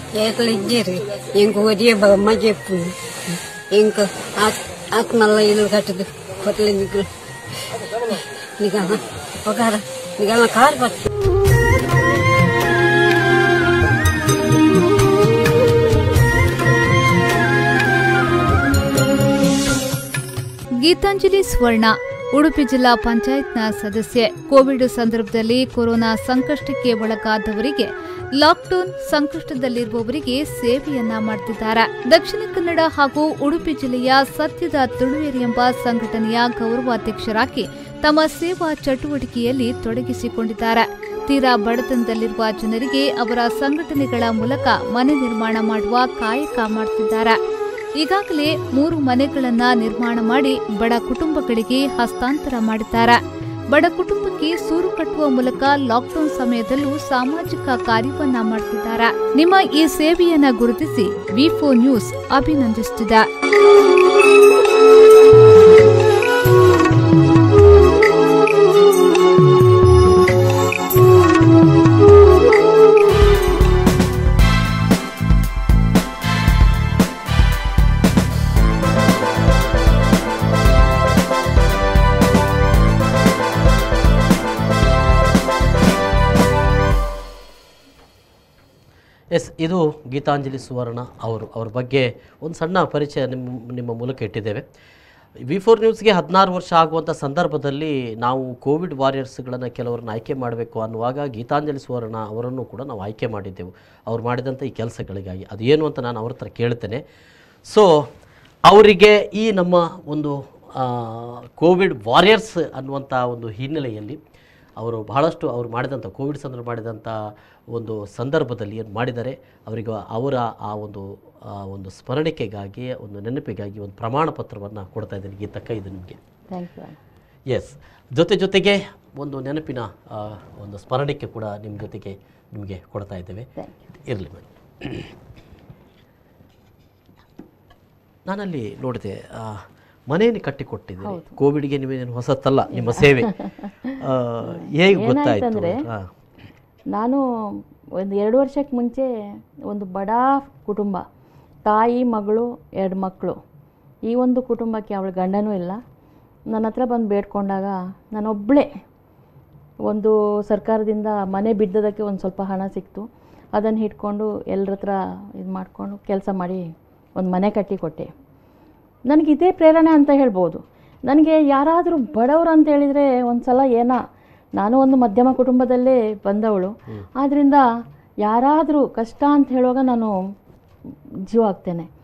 ఎట్లా ఇచ్చారు ఇంకొకటి బొమ్మ చెప్పు ఇంక ఆకు మళ్ళీ ఇల్లు కట్టదు కొత్తలు నీకు నీకు ఒక నీకు కారు పట్టు ಗೀತಾಂಜಲಿ ಸ್ವರ್ಣ ಉಡುಪಿ ಜಿಲ್ಲಾ ಪಂಚಾಯತ್ನ ಸದಸ್ಯೆ ಕೋವಿಡ್ ಸಂದರ್ಭದಲ್ಲಿ ಕೊರೋನಾ ಸಂಕಷ್ಟಕ್ಕೆ ಒಳಗಾದವರಿಗೆ ಲಾಕ್ಡೌನ್ ಸಂಕಷ್ಟದಲ್ಲಿರುವವರಿಗೆ ಸೇವೆಯನ್ನ ಮಾಡುತ್ತಿದ್ದಾರೆ ದಕ್ಷಿಣ ಕನ್ನಡ ಹಾಗೂ ಉಡುಪಿ ಜಿಲ್ಲೆಯ ಸತ್ಯದ ತುಳುವೇರಿ ಎಂಬ ಸಂಘಟನೆಯ ಗೌರವಾಧ್ಯಕ್ಷರಾಗಿ ತಮ್ಮ ಸೇವಾ ಚಟುವಟಿಕೆಯಲ್ಲಿ ತೊಡಗಿಸಿಕೊಂಡಿದ್ದಾರೆ ತೀರಾ ಬಡತನದಲ್ಲಿರುವ ಜನರಿಗೆ ಅವರ ಸಂಘಟನೆಗಳ ಮೂಲಕ ಮನೆ ನಿರ್ಮಾಣ ಮಾಡುವ ಕಾಯಕ ಮಾಡುತ್ತಿದ್ದಾರೆ ಈಗಾಗಲೇ ಮೂರು ಮನೆಗಳನ್ನ ನಿರ್ಮಾಣ ಮಾಡಿ ಬಡ ಕುಟುಂಬಗಳಿಗೆ ಹಸ್ತಾಂತರ ಮಾಡಿದ್ದಾರೆ ಬಡ ಕುಟುಂಬಕ್ಕೆ ಸೂರು ಕಟ್ಟುವ ಮೂಲಕ ಲಾಕ್ಡೌನ್ ಸಮಯದಲ್ಲೂ ಸಾಮಾಜಿಕ ಕಾರ್ಯವನ್ನ ಮಾಡುತ್ತಿದ್ದಾರೆ ನಿಮ್ಮ ಈ ಸೇವೆಯನ್ನ ಗುರುತಿಸಿ ವಿ ಫೋರ್ ನ್ಯೂಸ್ ಅಭಿನಂದಿಸುತ್ತಿದೆ ಎಸ್ ಇದು ಗೀತಾಂಜಲಿ ಸುವರ್ಣ ಅವರು ಅವ್ರ ಬಗ್ಗೆ ಒಂದು ಸಣ್ಣ ಪರಿಚಯ ನಿಮ್ಮ ನಿಮ್ಮ ಮೂಲಕ ಇಟ್ಟಿದ್ದೇವೆ ವಿ ಫೋರ್ ನ್ಯೂಸ್ಗೆ ಹದಿನಾರು ವರ್ಷ ಆಗುವಂಥ ಸಂದರ್ಭದಲ್ಲಿ ನಾವು ಕೋವಿಡ್ ವಾರಿಯರ್ಸ್ಗಳನ್ನು ಕೆಲವರನ್ನ ಆಯ್ಕೆ ಮಾಡಬೇಕು ಅನ್ನುವಾಗ ಗೀತಾಂಜಲಿ ಸುವರ್ಣ ಅವರನ್ನು ಕೂಡ ನಾವು ಆಯ್ಕೆ ಮಾಡಿದ್ದೆವು ಅವ್ರು ಮಾಡಿದಂಥ ಈ ಕೆಲಸಗಳಿಗಾಗಿ ಅದು ಏನು ಅಂತ ನಾನು ಅವ್ರ ಹತ್ರ ಕೇಳ್ತೇನೆ ಸೊ ಅವರಿಗೆ ಈ ನಮ್ಮ ಒಂದು ಆ, ಕೋವಿಡ್ ವಾರಿಯರ್ಸ್ ಅನ್ನುವಂಥ ಒಂದು ಹಿನ್ನೆಲೆಯಲ್ಲಿ ಅವರು ಬಹಳಷ್ಟು ಅವರು ಮಾಡಿದಂಥ ಕೋವಿಡ್ ಸಂದರ್ಭ ಮಾಡಿದಂಥ ಒಂದು ಸಂದರ್ಭದಲ್ಲಿ ಏನು ಮಾಡಿದ್ದಾರೆ ಅವರಿಗೆ ಅವರ ಆ ಒಂದು ಆ ಒಂದು ಸ್ಮರಣಿಕೆಗಾಗಿ ಒಂದು ನೆನಪಿಗಾಗಿ ಒಂದು ಪ್ರಮಾಣ ಪತ್ರವನ್ನು ಕೊಡ್ತಾ ಇದ್ದೀನಿ ಗೀತಕ್ಕ ಇದು ನಿಮಗೆ ಥ್ಯಾಂಕ್ ಯು ಎಸ್ ಜೊತೆ ಜೊತೆಗೆ ಒಂದು ನೆನಪಿನ ಆ, ಒಂದು ಸ್ಮರಣಿಕೆ ಕೂಡ ನಿಮ್ಮ ಜೊತೆಗೆ ನಿಮಗೆ ಕೊಡ್ತಾ ಇದ್ದೇವೆ ಥ್ಯಾಂಕ್ ಇರಲಿ ಮೇಡಮ್ ನಾನಲ್ಲಿ ನೋಡಿದೆ ಆ, ಮನೆಯನ್ನು ಕಟ್ಟಿಕೊಟ್ಟಿದ್ದೀರಿ ಕೋವಿಡ್ಗೆ ನೀವೇನು ಹೊಸತಲ್ಲ ನಿಮ್ಮ ಸೇವೆ ಆ, ಹೇಗೆ ಗೊತ್ತಾಯಿತು ಏನಾಯ್ತಂದ್ರೆ, ಹಾಂ ನಾನು ಒಂದು ಎರಡು ವರ್ಷಕ್ಕೆ ಮುಂಚೆ ಒಂದು ಬಡ ಕುಟುಂಬ ತಾಯಿ ಮಗಳು ಎರಡು ಮಕ್ಕಳು ಈ ಒಂದು ಕುಟುಂಬಕ್ಕೆ ಅವಳ ಗಂಡನೂ ಇಲ್ಲ ನನ್ನ ಹತ್ರ ಬಂದು ಬೇಡ್ಕೊಂಡಾಗ ನಾನೊಬ್ಬಳೇ ಒಂದು ಸರ್ಕಾರದಿಂದ ಮನೆ ಬಿದ್ದದಕ್ಕೆ ಒಂದು ಸ್ವಲ್ಪ ಹಣ ಸಿಕ್ತು ಅದನ್ನು ಇಟ್ಕೊಂಡು ಎಲ್ಲರ ಹತ್ರ ಇದು ಮಾಡಿಕೊಂಡು ಕೆಲಸ ಮಾಡಿ ಒಂದು ಮನೆ ಕಟ್ಟಿ ಕೊಟ್ಟೆ ನನಗೆ ಇದೇ ಪ್ರೇರಣೆ ಅಂತ ಹೇಳ್ಬೋದು ನನಗೆ ಯಾರಾದರೂ ಬಡವರು ಅಂತ ಹೇಳಿದರೆ ಒಂದು ಸಲ ಏನೋ ನಾನು ಒಂದು ಮಧ್ಯಮ ಕುಟುಂಬದಲ್ಲೇ ಬಂದವಳು ಆದ್ದರಿಂದ ಯಾರಾದರೂ ಕಷ್ಟ ಅಂತ ಹೇಳುವಾಗ ನಾನು ಜೀವ ಆಗ್ತೇನೆ